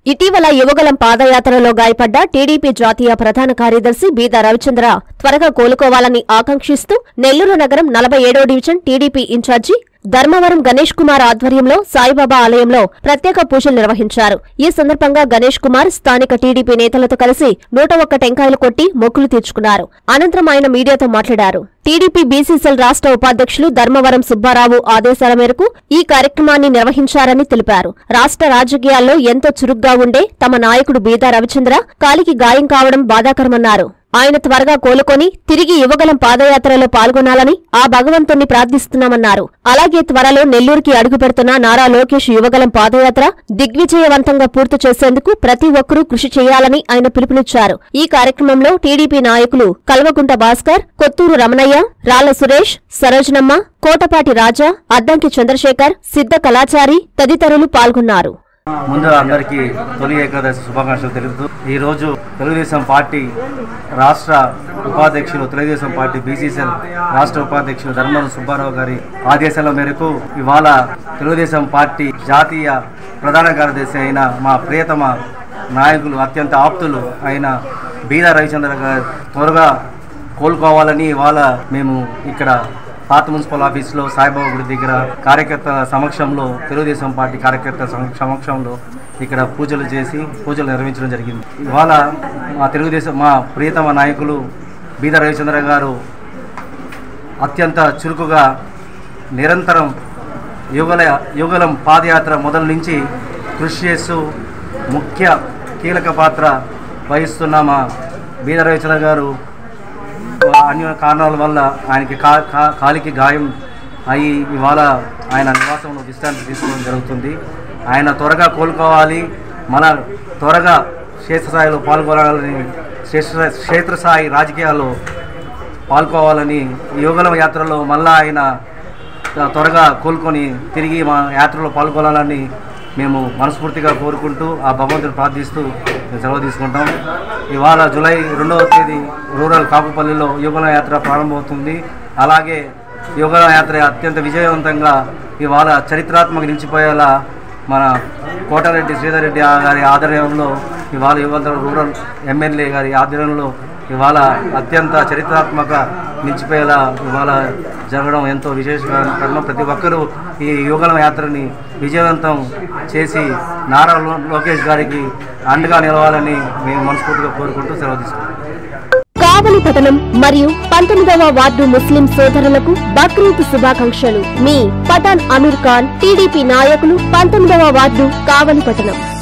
ఇటీవల యువగలం పాదయాత్రలో గాయపడ్డ టీడీపీ జాతీయ ప్రధాన కార్యదర్శి బీదా రవిచంద్ర త్వరగా కోలుకోవాలని ఆకాంక్షిస్తూ నెల్లూరు నగరం నలభై ఏడో division TDP incharge Dharmavaram Ganesh Kumar ఆధ్వర్యంలో సాయిబాబా ఆలయంలో ప్రత్యేక పూజలు నిర్వహించారు ఈ సందర్భంగా గణేష్ కుమార్ స్థానిక టీడీపీ నేతలతో కలిసి నూట ఒక్క టెంకాయలు కొట్టి మొక్కులు తీర్చుకున్నారు అనంతరం ఆయన మీడియాతో మాట్లాడారు టీడీపీ బీసీసీఎల్ రాష్ట్ర ఉపాధ్యక్షులు ధర్మవరం సుబ్బారావు ఆదేశాల మేరకు ఈ కార్యక్రమాన్ని నిర్వహించారని తెలిపారు రాష్ట్ర రాజకీయాల్లో ఎంతో చురుగ్గా ఉండే తమ నాయకుడు బీదా రవిచంద్ర కాలికి గాయం కావడం బాధాకరమన్నారు ఆయన త్వరగా కోలుకొని తిరిగి యువగలం పాదయాత్రలో పాల్గొనాలని ఆ భగవంతుణ్ణి ప్రార్థిస్తున్నామన్నారు అలాగే త్వరలో నెల్లూరుకి అడుగుపెడుతున్న నారా లోకేష్ యువగలం పాదయాత్ర దిగ్విజయవంతంగా పూర్తి చేసేందుకు ప్రతి ఒక్కరూ కృషి చేయాలని ఆయన పిలుపునిచ్చారు ఈ కార్యక్రమంలో టీడీపీ నాయకులు కల్వకుంట భాస్కర్ కొత్తూరు రమణయ్య రాళ్ల సురేష్ సరోజనమ్మ కోటపాటి రాజా అద్దంకి చంద్రశేఖర్ సిద్ధ కళాచారి తదితరులు పాల్గొన్నారు ముందు అందరికీ తొలి ఏకాదశి శుభాకాంక్షలు తెలుపుతూ ఈరోజు తెలుగుదేశం పార్టీ రాష్ట్ర ఉపాధ్యక్షులు తెలుగుదేశం పార్టీ బీసీసీఎల్ రాష్ట్ర ఉపాధ్యక్షులు ధర్మవరం సుబ్బారావు గారి ఆదేశాల మేరకు ఇవాళ తెలుగుదేశం పార్టీ జాతీయ ప్రధాన కార్యదర్శి అయిన మా ప్రియతమ నాయకులు అత్యంత ఆప్తులు అయిన బీదా రవిచంద్ర గారు త్వరగా కోలుకోవాలని ఇవాళ మేము ఇక్కడ పాత మున్సిపల్ ఆఫీస్లో సాయిబాబా గుడి దగ్గర కార్యకర్తల సమక్షంలో తెలుగుదేశం పార్టీ కార్యకర్తల సమ- సమక్షంలో ఇక్కడ పూజలు చేసి పూజలు నిర్వహించడం జరిగింది ఇవాళ మా తెలుగుదేశం మా ప్రియతమ నాయకులు బీద రవిచంద్ర గారు అత్యంత చురుకుగా నిరంతరం యుగల యుగలం పాదయాత్ర మొదలు నుంచి కృషి చేస్తూ ముఖ్య కీలక పాత్ర వహిస్తున్న మా బీద రవిచంద్ర గారు అన్య కారణాల వల్ల ఆయనకి కా కా- కాలికి గాయం అయి ఇవాళ ఆయన నివాసంలో విశ్రాంతి తీసుకోవడం జరుగుతుంది ఆయన త్వరగా కోలుకోవాలి మన త్వరగా క్షేత్రస్థాయిలో పాల్గొనాలని క్షేత్ర క్షేత్రస్థాయి రాజకీయాల్లో పాల్గొవాలని ఈ యోగల యాత్రలో మళ్ళా ఆయన త్వరగా కోలుకొని తిరిగి మా యాత్రలో పాల్గొనాలని మేము మనస్ఫూర్తిగా కోరుకుంటూ ఆ భగవంతుని ప్రార్థిస్తూ మేము సెలవు తీసుకుంటాం ఇవాళ జూలై రెండవ తేదీ రూరల్ కాపుపల్లిలో యోగల యాత్ర ప్రారంభమవుతుంది అలాగే యోగల యాత్ర అత్యంత విజయవంతంగా ఇవాళ చరిత్రాత్మక నిలిచిపోయేలా మన కోటారెడ్డి శ్రీధర్ రెడ్డి గారి ఆధ్వర్యంలో ఇవాళ యువత రూరల్ ఎమ్మెల్యే గారి ఆధ్వర్యంలో ఇవాళ అత్యంత చరిత్రాత్మక నిలిచిపోయేలా ఇవాళ జరగడం ఎంతో విశేషకరం ప్రతి ఒక్కరూ ఈ యువగల యాత్రని విజయవంతం చేసి నారా లో- లోకేష్ గారికి అండగా నిలవాలని మేము మనస్ఫూర్తిగా కోరుకుంటూ సెలవు తీసుకుంటాం కావలి పట్టణం మరియు పంతొమ్మిదవ వార్డు ముస్లిం సోదరులకు బక్రీద్ శుభాకాంక్షలు మీ పఠాన్ అమీర్ ఖాన్ టీడీపీ నాయకులు పంతొమ్మిదవ వార్డు కావలి పట్టణం